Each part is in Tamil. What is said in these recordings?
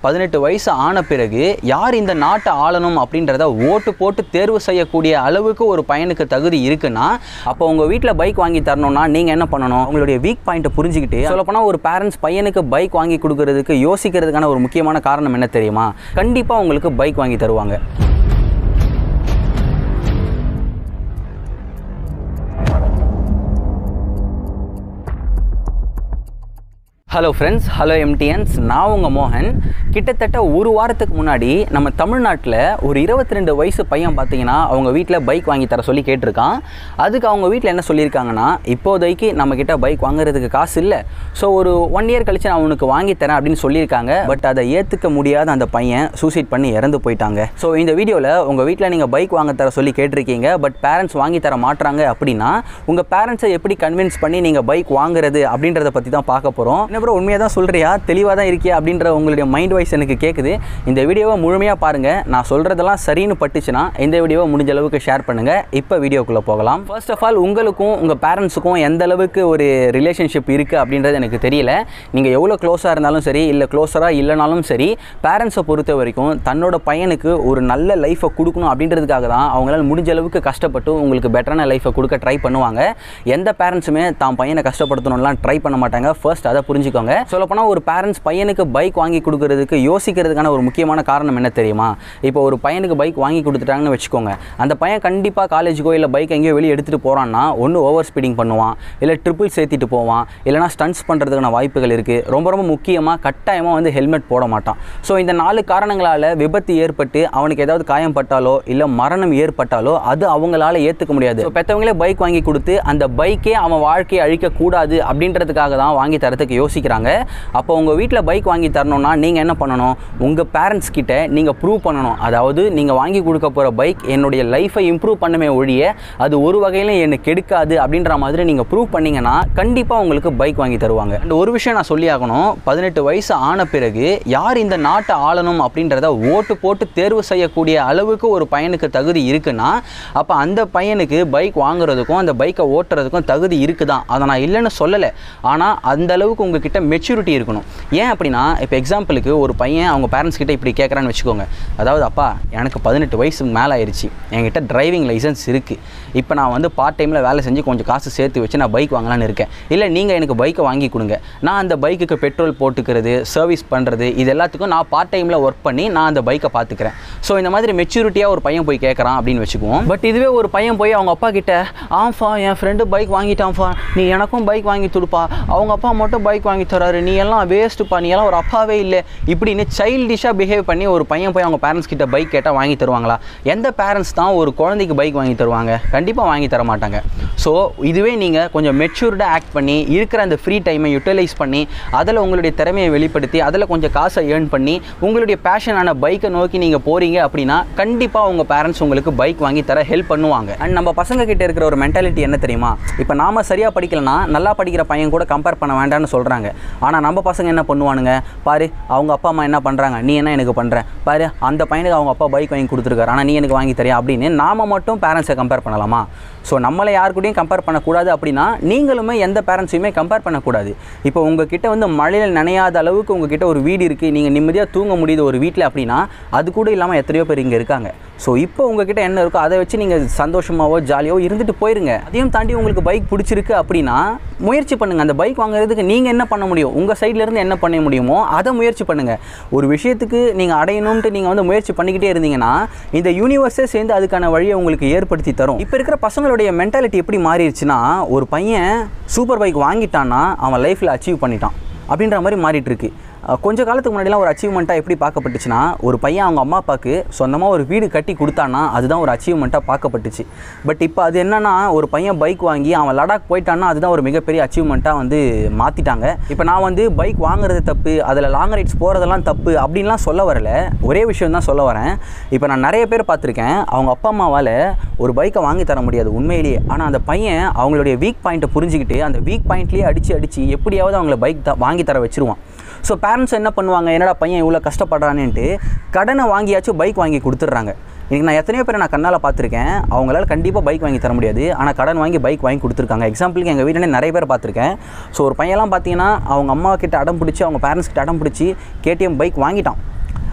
பதினெட்டு வயசு ஆன பிறகு யார் இந்த நாட்டை ஆளணும் அப்படின்றத ஓட்டு போட்டு தேர்வு செய்யக்கூடிய அளவுக்கு ஒரு பையனுக்கு தகுதி இருக்குன்னா அப்போ உங்கள் வீட்டில் பைக் வாங்கி தரணும்னா நீங்கள் என்ன பண்ணணும் உங்களுடைய வீக் பாயிண்ட்டை புரிஞ்சுக்கிட்டு சொல்லப்போனால் ஒரு பேரண்ட்ஸ் பையனுக்கு பைக் வாங்கி கொடுக்கறதுக்கு யோசிக்கிறதுக்கான ஒரு முக்கியமான காரணம் என்ன தெரியுமா கண்டிப்பாக உங்களுக்கு பைக் வாங்கி தருவாங்க ஹலோ ஃப்ரெண்ட்ஸ் ஹலோ எம்டிஎன்ஸ் நான் உங்கள் மோகன் கிட்டத்தட்ட ஒரு வாரத்துக்கு முன்னாடி நம்ம தமிழ்நாட்டில் ஒரு இருபத்தி ரெண்டு வயசு பையன் பார்த்தீங்கன்னா அவங்க வீட்டில் பைக் வாங்கி தர சொல்லி கேட்டிருக்கான் அதுக்கு அவங்க வீட்டில் என்ன சொல்லியிருக்காங்கன்னா இப்போதைக்கு நம்மக்கிட்ட பைக் வாங்குறதுக்கு காசு இல்லை ஸோ ஒரு ஒன் இயர் கழிச்சு நான் உனக்கு வாங்கி தரேன் அப்படின்னு சொல்லியிருக்காங்க பட் அதை ஏற்றுக்க முடியாத அந்த பையன் சூசைட் பண்ணி இறந்து போயிட்டாங்க ஸோ இந்த வீடியோவில் உங்கள் வீட்டில் நீங்கள் பைக் வாங்க தர சொல்லி கேட்டிருக்கீங்க பட் பேரண்ட்ஸ் வாங்கி தர மாட்றாங்க அப்படின்னா உங்கள் பேரண்ட்ஸை எப்படி கன்வின்ஸ் பண்ணி நீங்கள் பைக் வாங்குறது அப்படின்றத பற்றி தான் பார்க்க போகிறோம் என்ன ப்ரோ உண்மையாக தான் சொல்கிறியா தெளிவாக தான் இருக்கியா அப்படின்ற உங்களுடைய மைண்ட் வைஸ் எனக்கு கேட்குது இந்த வீடியோவை முழுமையாக பாருங்கள் நான் சொல்கிறதெல்லாம் சரின்னு பட்டுச்சுன்னா இந்த வீடியோவை முடிஞ்ச அளவுக்கு ஷேர் பண்ணுங்கள் இப்போ வீடியோக்குள்ளே போகலாம் ஃபர்ஸ்ட் ஆஃப் ஆல் உங்களுக்கும் உங்கள் பேரண்ட்ஸுக்கும் எந்த அளவுக்கு ஒரு ரிலேஷன்ஷிப் இருக்குது அப்படின்றது எனக்கு தெரியல நீங்கள் எவ்வளோ க்ளோஸாக இருந்தாலும் சரி இல்லை க்ளோஸராக இல்லைனாலும் சரி பேரண்ட்ஸை பொறுத்த வரைக்கும் தன்னோட பையனுக்கு ஒரு நல்ல லைஃப்பை கொடுக்கணும் அப்படின்றதுக்காக தான் அவங்களால முடிஞ்ச அளவுக்கு கஷ்டப்பட்டு உங்களுக்கு பெட்டரான லைஃப்பை கொடுக்க ட்ரை பண்ணுவாங்க எந்த பேரண்ட்ஸுமே தான் பையனை கஷ்டப்படுத்தணும்லாம் ட்ரை பண்ண மாட்டாங்க ஃபர்ஸ்ட் அதை புரிஞ்சுக்கோங்க சொல்லப்போனால் ஒரு பேரண்ட்ஸ் பையனுக்கு பைக் வாங்கி கொடுக்கறதுக்கு யோசிக்கிறதுக்கான ஒரு முக்கியமான காரணம் என்ன தெரியுமா இப்போ ஒரு பையனுக்கு பைக் வாங்கி கொடுத்துட்டாங்கன்னு வச்சுக்கோங்க அந்த பையன் கண்டிப்பாக காலேஜுக்கோ இல்லை பைக் எங்கேயோ வெளியே எடுத்துகிட்டு போகிறான்னா ஒன்று ஓவர் ஸ்பீடிங் பண்ணுவான் இல்லை ட்ரிபிள் சேர்த்திட்டு போவான் இல்லைனா ஸ்டன்ட்ஸ் பண்ணுறதுக்கான வாய்ப்புகள் இருக்குது ரொம்ப ரொம்ப முக்கியமாக கட்டாயமாக வந்து ஹெல்மெட் போட மாட்டான் ஸோ இந்த நாலு காரணங்களால் விபத்து ஏற்பட்டு அவனுக்கு ஏதாவது காயம் பட்டாலோ இல்லை மரணம் ஏற்பட்டாலோ அது அவங்களால ஏற்றுக்க முடியாது ஸோ பெற்றவங்களே பைக் வாங்கி கொடுத்து அந்த பைக்கே அவன் வாழ்க்கையை அழிக்கக்கூடாது அப்படின்றதுக்காக தான் வாங்கி தரத்துக்கு யோசிக்கிறாங்க அப்போ உங்கள் வீட்டில் பைக் வாங்கி தரணும்னா நீங்கள் என்ன பண்ணணும் உங்கள் பேரண்ட்ஸ் கிட்ட நீங்கள் ப்ரூவ் பண்ணணும் அதாவது நீங்கள் வாங்கி கொடுக்க போகிற பைக் என்னுடைய லைஃப்பை இம்ப்ரூவ் பண்ணுமே ஒழிய அது ஒரு வகையிலும் என்னை கெடுக்காது அப்படின்ற மாதிரி நீங்கள் ப்ரூவ் பண்ணீங்கன்னா கண்டிப்பாக உங்களுக்கு பைக் வாங்கி தருவாங்க இந்த ஒரு விஷயம் நான் சொல்லி ஆகணும் பதினெட்டு வயசு ஆன பிறகு யார் இந்த நாட்டை ஆளணும் அப்படின்றத ஓட்டு போட்டு தேர்வு செய்யக்கூடிய அளவுக்கு ஒரு பையனுக்கு தகுதி இருக்குன்னா அப்போ அந்த பையனுக்கு பைக் வாங்குறதுக்கும் அந்த பைக்கை ஓட்டுறதுக்கும் தகுதி இருக்குதான் அதை நான் இல்லைன்னு சொல்லலை ஆனால் அந்த அளவுக்கு உங்ககிட்ட மெச்சூரிட்டி இருக்கணும் ஏன் அப்படின்னா இப்போ எக்ஸாம்பிளுக்கு ஒரு பையன் அவங்க பேரண்ட்ஸ் கிட்ட இப்படி கேட்குறான்னு வச்சுக்கோங்க அதாவது அப்பா எனக்கு பதினெட்டு வயசுக்கு மேலே ஆயிடுச்சு என்கிட்ட டிரைவிங் லைசன்ஸ் இருக்குது இப்போ நான் வந்து பார்ட் டைமில் வேலை செஞ்சு கொஞ்சம் காசு சேர்த்து வச்சு நான் பைக் வாங்கலான்னு இருக்கேன் இல்லை நீங்கள் எனக்கு பைக்கை வாங்கி கொடுங்க நான் அந்த பைக்குக்கு பெட்ரோல் போட்டுக்கிறது சர்வீஸ் பண்ணுறது இது எல்லாத்துக்கும் நான் பார்ட் டைமில் ஒர்க் பண்ணி நான் அந்த பைக்கை பார்த்துக்கிறேன் ஸோ இந்த மாதிரி மெச்சூரிட்டியாக ஒரு பையன் போய் கேட்குறான் அப்படின்னு வச்சுக்குவோம் பட் இதுவே ஒரு பையன் போய் அவங்க அப்பா கிட்ட ஆஃபா என் ஃப்ரெண்டு பைக் வாங்கிட்டான்ப்பா நீ எனக்கும் பைக் வாங்கி கொடுப்பா அவங்க அப்பா மட்டும் பைக் வாங்கி தராரு நீ எல்லாம் வேஸ்ட்டுப்பா நீ எல்லாம் ஒரு அப்பாவே இல்லை இப்படின்னு சைல்டிஷாக பிஹேவ் பண்ணி ஒரு பையன் போய் அவங்க பேரண்ட்ஸ் கிட்ட பைக் கேட்டால் வாங்கி தருவாங்களா எந்த பேரண்ட்ஸ் தான் ஒரு குழந்தைக்கு பைக் வாங்கி தருவாங்க கண்டிப்பாக வாங்கி தர மாட்டாங்க ஸோ இதுவே நீங்கள் கொஞ்சம் மெச்சூர்டாக ஆக்ட் பண்ணி இருக்கிற அந்த ஃப்ரீ டைமை யூட்டிலைஸ் பண்ணி அதில் உங்களுடைய திறமையை வெளிப்படுத்தி அதில் கொஞ்சம் காசை ஏர்ன் பண்ணி உங்களுடைய பேஷனான பைக்கை நோக்கி நீங்கள் போகிறீங்க அப்படின்னா கண்டிப்பாக உங்கள் பேரண்ட்ஸ் உங்களுக்கு பைக் வாங்கி தர ஹெல்ப் பண்ணுவாங்க அண்ட் நம்ம பசங்க கிட்ட இருக்கிற ஒரு மென்டாலிட்டி என்ன தெரியுமா இப்போ நாம சரியாக படிக்கலனா நல்லா படிக்கிற பையன் கூட கம்பேர் பண்ண வேண்டாம்னு சொல்கிறாங்க ஆனால் நம்ம பசங்க என்ன பண்ணுவானுங்க பாரு அவங்க அப்பா அம்மா என்ன பண்ணுறாங்க நீ என்ன எனக்கு பண்ணுற பாரு அந்த பையனுக்கு அவங்க அப்பா பைக் வாங்கி கொடுத்துருக்காரு ஆனால் நீ எனக்கு வாங்கி தரியா அப்படின்னு நாம மட்டும் பேரண்ட்ஸை கம்பேர் பண்ணலாமா ஸோ நம்மளை யார் கூடயும் கம்பேர் பண்ணக்கூடாது அப்படின்னா நீங்களுமே எந்த பேரண்ட்ஸையுமே கம்பேர் பண்ணக்கூடாது இப்போ உங்ககிட்ட வந்து மழையில் நனையாத அளவுக்கு உங்ககிட்ட ஒரு வீடு இருக்குது நீங்கள் நிம்மதியாக தூங்க முடியுது ஒரு வீட்டில் அப்படின்னா அது கூட இல்லாமல் எத்தனையோ பேர் இங்கே இருக்காங்க ஸோ இப்போ உங்ககிட்ட என்ன இருக்கோ அதை வச்சு நீங்கள் சந்தோஷமாவோ ஜாலியாவோ இருந்துட்டு போயிருங்க அதையும் தாண்டி உங்களுக்கு பைக் பிடிச்சிருக்கு அப்படின்னா முயற்சி பண்ணுங்கள் அந்த பைக் வாங்குறதுக்கு நீங்கள் என்ன பண்ண முடியும் உங்கள் சைட்லேருந்து என்ன பண்ண முடியுமோ அதை முயற்சி பண்ணுங்கள் ஒரு விஷயத்துக்கு நீங்கள் அடையணும்ட்டு நீங்கள் வந்து முயற்சி பண்ணிக்கிட்டே இருந்தீங்கன்னா இந்த யூனிவர்ஸே சேர்ந்து அதுக்கான வழியை உங்களுக்கு ஏற்படுத்தி தரும் இப்போ இருக்கிற பசங்களுடைய மென்டாலிட்டி எப்படி மாறிடுச்சுன்னா ஒரு பையன் சூப்பர் பைக் வாங்கிட்டான்னா அவன் லைஃப்பில் அச்சீவ் பண்ணிட்டான் அப்படின்ற மாதிரி மாறிட்டு இருக்கு அஹ் கொஞ்ச காலத்துக்கு முன்னாடிலாம் ஒரு அச்சீவ்மெண்ட்டாக எப்படி பார்க்கப்பட்டுச்சுன்னா ஒரு பையன் அவங்க அம்மா அப்பாவுக்கு சொந்தமாக ஒரு வீடு கட்டி கொடுத்தான்னா அதுதான் ஒரு அச்சீவ்மெண்ட்டாக பார்க்கப்பட்டுச்சு பட் இப்போ அது என்னன்னா ஒரு பையன் பைக் வாங்கி அவன் லடாக் போயிட்டான்னா அதுதான் ஒரு மிகப்பெரிய அச்சீவ்மெண்ட்டாக வந்து மாற்றிட்டாங்க இப்போ நான் வந்து பைக் வாங்குறது தப்பு அதில் லாங் ரைட்ஸ் போகிறதெல்லாம் தப்பு அப்படின்லாம் சொல்ல வரல ஒரே விஷயம் தான் சொல்ல வரேன் இப்போ நான் நிறைய பேர் பார்த்துருக்கேன் அவங்க அப்பா அம்மாவால் ஒரு பைக்கை வாங்கி தர முடியாது உண்மையிலேயே ஆனால் அந்த பையன் அவங்களுடைய வீக் பாயிண்ட்டை புரிஞ்சுக்கிட்டு அந்த வீக் பாயிண்ட்லேயே அடித்து அடித்து எப்படியாவது அவங்கள பைக் த வாங்கி தர வச்சிருவான் ஸோ பேரண்ட்ஸ் என்ன பண்ணுவாங்க என்னடா பையன் இவ்வளோ கஷ்டப்படுறானேன்ட்டு கடனை வாங்கியாச்சும் பைக் வாங்கி கொடுத்துட்றாங்க இன்றைக்கி நான் எத்தனையோ பேரை நான் கண்ணால் பார்த்துருக்கேன் அவங்களால கண்டிப்பாக பைக் வாங்கி தர முடியாது ஆனால் கடன் வாங்கி பைக் வாங்கி கொடுத்துருக்காங்க எக்ஸாம்பிளுக்கு எங்கள் வீட்டிலே நிறைய பேர் பார்த்துருக்கேன் ஸோ ஒரு பையன்லாம் பார்த்தீங்கன்னா அவங்க அம்மா கிட்ட அடம் பிடிச்சி அவங்க பேரண்ட்ஸ் கிட்ட அடம் பிடிச்சி கேடிஎம் பைக் வாங்கிட்டான்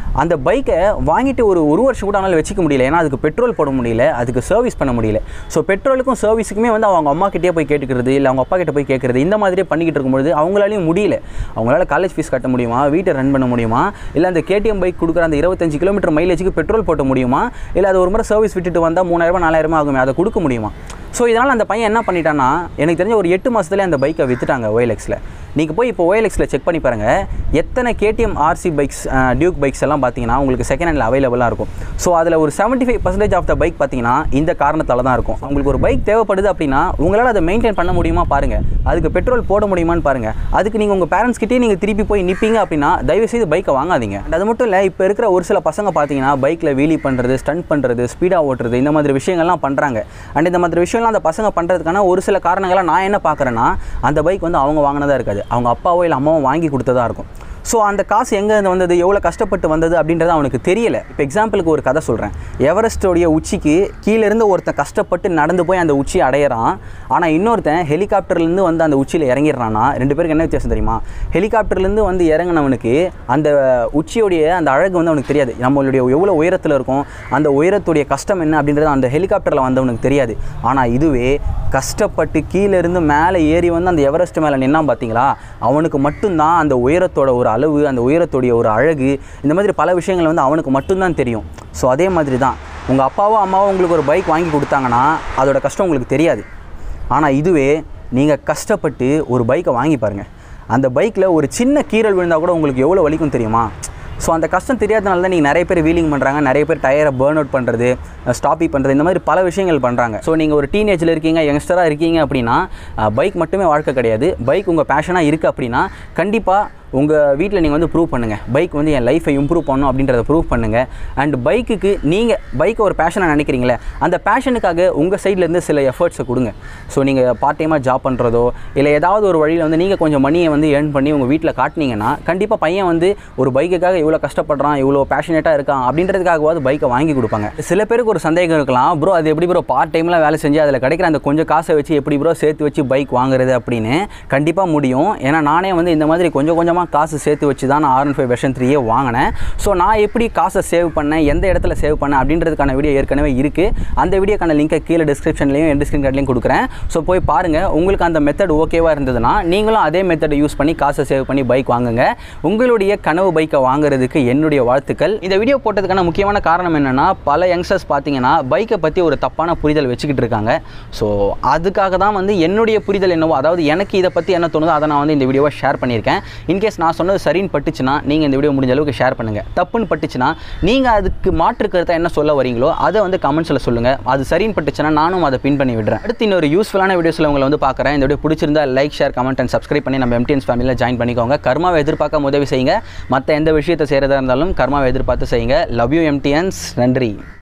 அந்த பைக்கை வாங்கிட்டு ஒரு ஒரு வருஷம் கூட அவனால் வச்சுக்க முடியல ஏன்னா அதுக்கு பெட்ரோல் போட முடியல அதுக்கு சர்வீஸ் பண்ண முடியல ஸோ பெட்ரோலுக்கும் சர்வீஸுக்குமே வந்து அவங்க அம்மா கிட்டே போய் கேட்டுக்கிறது இல்லை அவங்க அப்பா கிட்ட போய் கேட்குறது இந்த மாதிரியே பண்ணிக்கிட்டு இருக்கும்பொழுது அவங்களாலையும் முடியல அவங்களால காலேஜ் ஃபீஸ் கட்ட முடியுமா வீட்டை ரன் பண்ண முடியுமா இல்லை அந்த கேடிஎம் பைக் கொடுக்குற அந்த இருபத்தஞ்சு கிலோமீட்டர் மைலேஜுக்கு பெட்ரோல் போட்ட முடியுமா இல்லை அது ஒரு முறை சர்வீஸ் விட்டுட்டு வந்தால் மூணாயிரரூபா நாலாயிரமா ஆகுமே அதை கொடுக்க முடியுமா ஸோ இதனால் அந்த பையன் என்ன பண்ணிட்டான்னா எனக்கு தெரிஞ்ச ஒரு எட்டு மாதத்துலேயே அந்த பைக்கை விற்றுட்டாங்க ஓஎல்எக்ஸில் நீங்கள் போய் இப்போ ஓஎல்எக்ஸில் செக் பண்ணி பாருங்கள் எத்தனை KTM RC bikes Duke bikes எல்லாம் பார்த்தீங்கன்னா உங்களுக்கு செகண்ட் ஹேண்டில் அவைலபிளாக இருக்கும் ஸோ அதில் ஒரு seventy five percentage of the bike பார்த்தீங்கன்னா இந்த காரணத்தால் தான் இருக்கும் உங்களுக்கு ஒரு பைக் தேவைப்படுது அப்படின்னா உங்களால் அதை மெயின்டைன் பண்ண முடியுமா பாருங்கள் அதுக்கு பெட்ரோல் போட முடியுமான்னு பாருங்கள் அதுக்கு நீங்கள் உங்கள் பேரண்ட்ஸ் கிட்டே நீங்கள் திருப்பி போய் நிற்பீங்க அப்படின்னா தயவுசெய்து பைக்கை வாங்காதீங்க And அது மட்டும் இல்லை இப்போ இருக்கிற ஒரு சில பசங்க பார்த்தீங்கன்னா பைக்கில் வீலி பண்ணுறது ஸ்டண்ட் பண்ணுறது ஸ்பீடாக ஓட்டுறது இந்த மாதிரி விஷயங்கள்லாம் பண்ணுறாங்க அண்ட் இந்த மாதிரி விஷயம்லாம் அந்த பசங்க பண்ணுறதுக்கான ஒரு சில காரணங்களை நான் என்ன பார்க்குறேன்னா அந்த பைக் வந்து அவங்க வாங்கினதா இருக்காது அவங்க அப்பாவோ இல்லை அம்மாவோ வாங்கி கொடுத்ததா இருக்கும் ஸோ அந்த காசு எங்கே இருந்து வந்தது எவ்வளோ கஷ்டப்பட்டு வந்தது அப்படின்றது அவனுக்கு தெரியல இப்போ எக்ஸாம்பிளுக்கு ஒரு கதை சொல்கிறேன் எவரெஸ்டோடைய உச்சிக்கு கீழேருந்து ஒருத்தன் கஷ்டப்பட்டு நடந்து போய் அந்த உச்சியை அடையிறான் ஆனால் இன்னொருத்தன் ஹெலிகாப்டர்லேருந்து வந்து அந்த உச்சியில் இறங்கிடுறான்னா ரெண்டு பேருக்கு என்ன வித்தியாசம் தெரியுமா ஹெலிகாப்டர்லேருந்து வந்து இறங்கினவனுக்கு அந்த உச்சியோடைய அந்த அழகு வந்து அவனுக்கு தெரியாது நம்மளுடைய எவ்வளோ உயரத்தில் இருக்கும் அந்த உயரத்துடைய கஷ்டம் என்ன அப்படின்றது அந்த ஹெலிகாப்டரில் வந்தவனுக்கு தெரியாது ஆனால் இதுவே கஷ்டப்பட்டு கீழே இருந்து மேலே ஏறி வந்து அந்த எவரெஸ்ட் மேலே நின்னா பார்த்தீங்களா அவனுக்கு மட்டும்தான் அந்த உயரத்தோட ஒரு அளவு அந்த உயரத்துடைய ஒரு அழகு இந்த மாதிரி பல விஷயங்கள் வந்து அவனுக்கு மட்டும்தான் தெரியும் ஸோ அதே மாதிரி தான் உங்கள் அப்பாவோ அம்மாவோ உங்களுக்கு ஒரு பைக் வாங்கி கொடுத்தாங்கன்னா அதோட கஷ்டம் உங்களுக்கு தெரியாது ஆனால் இதுவே நீங்கள் கஷ்டப்பட்டு ஒரு பைக்கை வாங்கி பாருங்கள் அந்த பைக்கில் ஒரு சின்ன கீறல் விழுந்தால் கூட உங்களுக்கு எவ்வளோ வலிக்கும் தெரியுமா ஸோ அந்த கஷ்டம் தெரியாதனால தான் நீங்கள் நிறைய பேர் வீலிங் பண்ணுறாங்க நிறைய பேர் டயரை பேர்ன் அவுட் பண்ணுறது ஸ்டாப்பி பண்ணுறது இந்த மாதிரி பல விஷயங்கள் பண்ணுறாங்க ஸோ நீங்கள் ஒரு டீனேஜில் இருக்கீங்க யங்ஸ்டராக இருக்கீங்க அப்படின்னா பைக் மட்டுமே வாழ்க்கை கிடையாது பைக் உங்கள் பேஷனாக இருக்குது அப்படின்னா கண்டிப்பாக உங்கள் வீட்டில் நீங்கள் வந்து ப்ரூவ் பண்ணுங்கள் பைக் வந்து என் லைஃப்பை இம்ப்ரூவ் பண்ணும் அப்படின்றத ப்ரூவ் பண்ணுங்கள் அண்ட் பைக்குக்கு நீங்கள் பைக்கை ஒரு பேஷனாக நினைக்கிறீங்களே அந்த பேஷனுக்காக உங்கள் சைட்லேருந்து சில எஃபர்ட்ஸை கொடுங்க ஸோ நீங்கள் பார்ட் டைமாக ஜாப் பண்ணுறதோ இல்லை ஏதாவது ஒரு வழியில் வந்து நீங்கள் கொஞ்சம் மணியை வந்து ஏர்ன் பண்ணி உங்கள் வீட்டில் காட்டினீங்கன்னா கண்டிப்பாக பையன் வந்து ஒரு பைக்குக்காக இவ்வளோ கஷ்டப்படுறான் இவ்வளோ பேஷனேட்டாக இருக்கான் அப்படின்றதுக்காகவாது பைக்கை வாங்கி கொடுப்பாங்க சில பேருக்கு ஒரு சந்தேகம் இருக்கலாம் ப்ரோ அது எப்படி ப்ரோ பார்ட் டைமில் வேலை செஞ்சு அதில் கிடைக்கிற அந்த கொஞ்சம் காசை வச்சு எப்படி ப்ரோ சேர்த்து வச்சு பைக் வாங்குறது அப்படின்னு கண்டிப்பாக முடியும் ஏன்னா நானே வந்து இந்த மாதிரி கொஞ்சம் கொஞ்சமாக காசு சேர்த்து வச்சு தான் நான் ஆர் ஒன் ஃபைவ் வெர்ஷன் த்ரீயே வாங்கினேன் ஸோ நான் எப்படி காசை சேவ் பண்ணேன் எந்த இடத்துல சேவ் பண்ணேன் அப்படின்றதுக்கான வீடியோ ஏற்கனவே இருக்குது அந்த வீடியோக்கான லிங்கை கீழே டிஸ்கிரிப்ஷன்லையும் என் ஸ்க்ரீன் கார்ட்லையும் கொடுக்குறேன் ஸோ போய் பாருங்கள் உங்களுக்கு அந்த மெத்தட் ஓகேவாக இருந்ததுன்னா நீங்களும் அதே மெத்தடை யூஸ் பண்ணி காசை சேவ் பண்ணி பைக் வாங்குங்க உங்களுடைய கனவு பைக்கை வாங்குறதுக்கு என்னுடைய வாழ்த்துக்கள் இந்த வீடியோ போட்டதுக்கான முக்கியமான காரணம் என்னென்னா பல யங்ஸ்டர்ஸ் பார்த்தீங்கன்னா பைக்கை பற்றி ஒரு தப்பான புரிதல் வச்சுக்கிட்டு இருக்காங்க ஸோ அதுக்காக தான் வந்து என்னுடைய புரிதல் என்னவோ அதாவது எனக்கு இதை பற்றி என்ன தோணுதோ அதை நான் வந்து இந்த வீடியோவை ஷேர் பண்ணியிருக்கேன் இன்கேஸ் நான் சொன்னது சரின்னு பட்டுச்சுன்னா நீங்கள் இந்த வீடியோ முடிஞ்ச அளவுக்கு ஷேர் பண்ணுங்கள் தப்புன்னு பட்டுச்சுன்னா நீங்கள் அதுக்கு மாற்று கருத்தை என்ன சொல்ல வரீங்களோ அதை வந்து கமெண்ட்ஸில் சொல்லுங்கள் அது சரின்னு பட்டுச்சுன்னா நானும் அதை பின் பண்ணி விடுறேன் அடுத்து இன்னொரு யூஸ்ஃபுல்லான வீடியோஸில் உங்களை வந்து பார்க்குறேன் இந்த வீடியோ பிடிச்சிருந்தா like share comment and subscribe பண்ணி நம்ம எம்டிஎன்ஸ் ஃபேமிலியில் ஜாயின் பண்ணிக்கோங்க கர்மாவை எதிர்பார்க்க உதவி செய்யுங்க மற்ற எந்த விஷயத்தை செய்கிறதா இருந்தாலும் கர்மாவை எதிர்பார்த்து செய்யுங்க லவ் யூ எம்டிஎன்ஸ் நன்றி